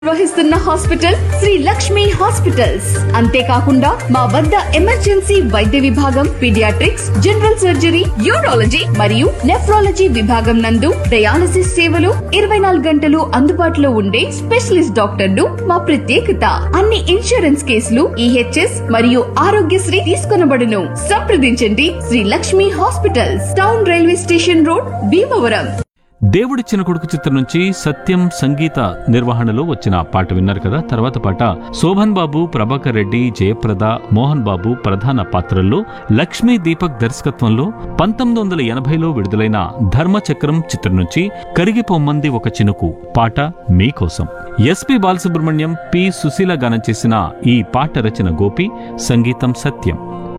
నిర్వహిస్తున్న hospital Shri Lakshmi hospitals అంతేకాకుండా మా వద్ద ఎమర్జెన్సీ వైద్య విభాగం పీడియాట్రిక్స్ జనరల్ సర్జరీ యూరాలజీ మరియు నెఫ్రాలజీ విభాగం నందు డయాలసిస్ సేవలు ఇరవై నాలుగు గంటలు అందుబాటులో ఉండే స్పెషలిస్ట్ డాక్టర్లు మా ప్రత్యేకత అన్ని ఇన్సూరెన్స్ కేసులు ఈహెచ్ఎస్ మరియు ఆరోగ్యశ్రీ తీసుకొనబడును సంప్రదించండి Sri Lakshmi hospitals town railway station road Bhimavaram దేవుడిచ్చిన కొడుకు చిత్రం నుంచి సత్యం సంగీత నిర్వహణలో వచ్చిన పాట విన్నారు కదా తర్వాత పాట శోభన్ బాబు ప్రభాకర్ రెడ్డి జయప్రద మోహన్ బాబు ప్రధాన పాత్రల్లో లక్ష్మీ దీపక్ దర్శకత్వంలో పంతొమ్మిది వందల ఎనభైలో విడుదలైన ధర్మచక్రం చిత్రం నుంచి కరిగిపోమ్మంది ఒక చినుకు పాట మీకోసం ఎస్పి బాలసుబ్రహ్మణ్యం పి సుశీల గానం చేసిన ఈ పాట రచన గోపి సంగీతం సత్యం